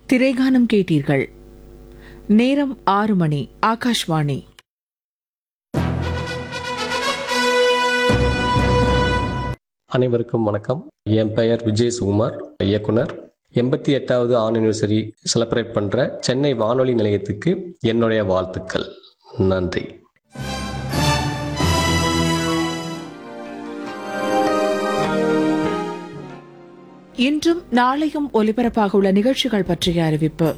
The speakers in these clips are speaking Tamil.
திரைகானம் கேட்டீர்கள் நேரம் ஆறு மணி ஆகாஷ்வாணி அனைவருக்கும் வணக்கம் என் பெயர் விஜய் சுகுமார் இயக்குனர் எண்பத்தி எட்டாவது ஆனிவர்சரி செலிப்ரேட் பண்ற சென்னை வானொலி நிலையத்துக்கு என்னுடைய வாழ்த்துக்கள் நன்றி இன்றும் நாளையும் ஒலிபரப்பாக உள்ள நிகழ்ச்சிகள் பற்றிய அறிவிப்பு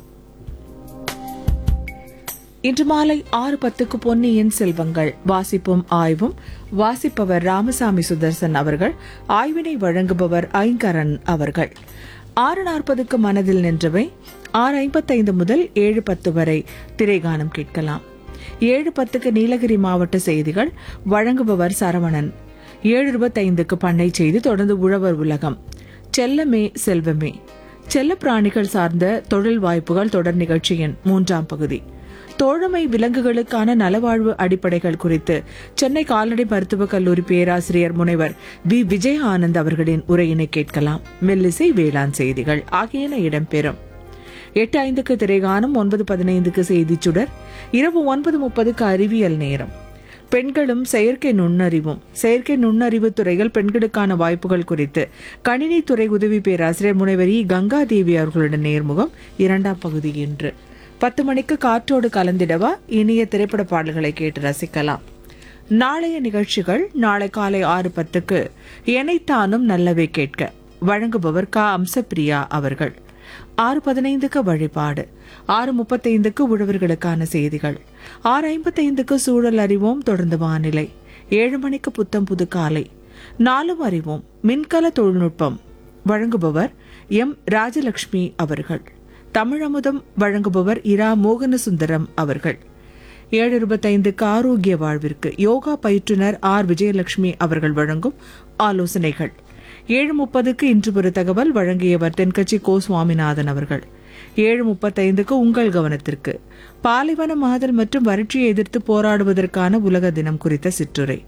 இன்று மாலை ஆறு பத்துக்கு பொன்னியின் செல்வங்கள் வாசிப்பும் ஆய்வும் வாசிப்பவர் ராமசாமி சுதர்சன் அவர்கள் ஆய்வினை வழங்குபவர் ஐங்கரன் அவர்கள் ஆறு நாற்பதுக்கு மனதில் நின்றவை ஆறு ஐம்பத்தைந்து முதல் ஏழு பத்து வரை திரைகானம் கேட்கலாம் ஏழு பத்துக்கு நீலகிரி மாவட்ட செய்திகள் வழங்குபவர் சரவணன் ஏழு இருபத்தைந்துக்கு பண்ணை செய்தி தொடர்ந்து உழவர் உலகம் செல்லமே செல்வமே செல்ல பிராணிகள் சார்ந்த தொழில் வாய்ப்புகள் தொடர் நிகழ்ச்சியின் மூன்றாம் பகுதி தோழமை விலங்குகளுக்கான நலவாழ்வு அடிப்படைகள் குறித்து சென்னை கால்நடை மருத்துவக் கல்லூரி பேராசிரியர் முனைவர் வி விஜய ஆனந்த் அவர்களின் உரையினை கேட்கலாம் மெல்லிசை வேளாண் செய்திகள் ஆகியன இடம்பெறும் எட்டு ஐந்துக்கு திரைகானம் ஒன்பது பதினைந்துக்கு செய்திச் சுடர் இரவு ஒன்பது முப்பதுக்கு அறிவியல் நேரம் பெண்களும் செயற்கை நுண்ணறிவும் செயற்கை நுண்ணறிவு துறையில் பெண்களுக்கான வாய்ப்புகள் குறித்து கணினித்துறை உதவி பேராசிரியர் முனைவர் இ கங்காதேவி அவர்களுடன் நேர்முகம் இரண்டாம் பகுதி இன்று பத்து மணிக்கு காற்றோடு கலந்திடவா இனிய திரைப்பட பாடல்களை கேட்டு ரசிக்கலாம் நாளைய நிகழ்ச்சிகள் நாளை காலை ஆறு பத்துக்கு எனைத்தானும் நல்லவை கேட்க வழங்குபவர் க அம்சப்பிரியா அவர்கள் ஆறு பதினைந்துக்கு வழிபாடு ஆறு முப்பத்தைந்துக்கு உழவர்களுக்கான செய்திகள் ஆறு ஐம்பத்தைந்துக்கு சூழல் அறிவோம் தொடர்ந்து வானிலை ஏழு மணிக்கு புத்தம் புது காலை நாலும் அறிவோம் மின்கல தொழில்நுட்பம் வழங்குபவர் எம் ராஜலட்சுமி அவர்கள் தமிழமுதம் வழங்குபவர் இரா மோகனசுந்தரம் அவர்கள் ஏழு இருபத்தைந்துக்கு ஆரோக்கிய வாழ்விற்கு யோகா பயிற்றுனர் ஆர் விஜயலட்சுமி அவர்கள் வழங்கும் ஆலோசனைகள் ஏழு முப்பதுக்கு இன்று ஒரு தகவல் வழங்கியவர் தென்கட்சி கோ சுவாமிநாதன் அவர்கள் ஏழு முப்பத்தைந்துக்கு உங்கள் கவனத்திற்கு பாலைவன மாதல் மற்றும் வறட்சியை எதிர்த்து போராடுவதற்கான உலக தினம் குறித்த சிற்றுரை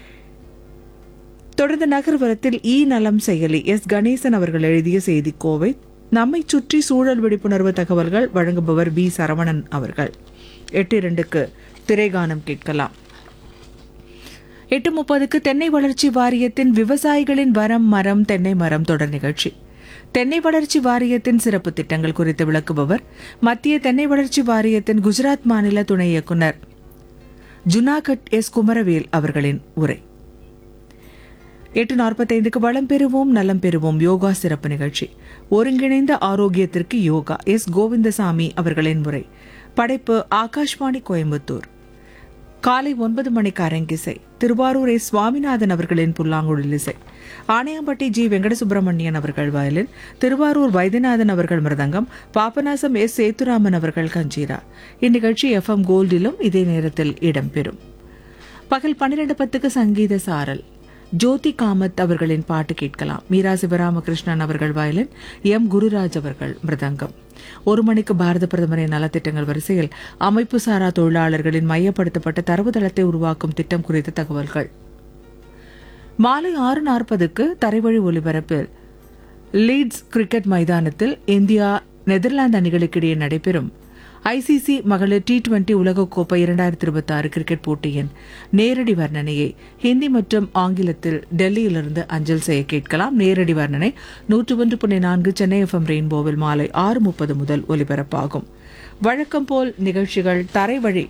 தொடர்ந்து நகர்வரத்தில் இ நலம் செயலி எஸ் கணேசன் அவர்கள் எழுதிய செய்தி கோவை நம்மை சுற்றி சூழல் விழிப்புணர்வு தகவல்கள் வழங்குபவர் பி சரவணன் அவர்கள் எட்டு இரண்டுக்கு திரைகானம் கேட்கலாம் எட்டு முப்பதுக்கு தென்னை வளர்ச்சி வாரியத்தின் விவசாயிகளின் வரம் மரம் தென்னை மரம் தொடர் நிகழ்ச்சி தென்னை வளர்ச்சி வாரியத்தின் சிறப்பு திட்டங்கள் குறித்து விளக்குபவர் மத்திய தென்னை வளர்ச்சி வாரியத்தின் குஜராத் மாநில துணை இயக்குனர் ஜுனாகட் எஸ் குமரவேல் அவர்களின் உரை எட்டு நாற்பத்தைந்துக்கு வளம் பெறுவோம் நலம் பெறுவோம் யோகா சிறப்பு நிகழ்ச்சி ஒருங்கிணைந்த ஆரோக்கியத்திற்கு யோகா எஸ் கோவிந்தசாமி அவர்களின் முறை படைப்பு ஆகாஷ்வாணி கோயம்புத்தூர் காலை ஒன்பது மணிக்கு அரங்கிசை திருவாரூர் எஸ் சுவாமிநாதன் அவர்களின் புல்லாங்குழல் இசை ஆணையம்பட்டி ஜி வெங்கடசுப்பிரமணியன் அவர்கள் வயலின் திருவாரூர் வைத்தியநாதன் அவர்கள் மிருதங்கம் பாபநாசம் எஸ் சேத்துராமன் அவர்கள் கஞ்சீரா இந்நிகழ்ச்சி எஃப்எம் கோல்டிலும் இதே நேரத்தில் இடம்பெறும் பகல் பன்னிரண்டு பத்துக்கு சங்கீத சாரல் ஜோதி காமத் அவர்களின் பாட்டு கேட்கலாம் மீரா சிவராமகிருஷ்ணன் அவர்கள் வயலின் எம் குருராஜ் அவர்கள் மிருதங்கம் ஒரு மணிக்கு பாரத பிரதமரின் நலத்திட்டங்கள் வரிசையில் அமைப்பு சாரா தொழிலாளர்களின் மையப்படுத்தப்பட்ட தரவுதளத்தை உருவாக்கும் திட்டம் குறித்த தகவல்கள் மாலை ஆறு நாற்பதுக்கு தரைவழி ஒலிபரப்பில் லீட்ஸ் கிரிக்கெட் மைதானத்தில் இந்தியா நெதர்லாந்து அணிகளுக்கிடையே நடைபெறும் ஐசிசி மகளிர் டி டுவெண்டி உலகக்கோப்பை இரண்டாயிரத்தி இருபத்தி ஆறு கிரிக்கெட் போட்டியின் நேரடி வர்ணனையை ஹிந்தி மற்றும் ஆங்கிலத்தில் டெல்லியிலிருந்து அஞ்சல் செய்ய கேட்கலாம் நேரடி வர்ணனை நூற்று ஒன்று புள்ளி நான்கு சென்னை எஃப்எம் ரெயின்போவில் மாலை ஆறு முப்பது முதல் ஒலிபரப்பாகும் வழக்கம் போல் நிகழ்ச்சிகள் தரைவழி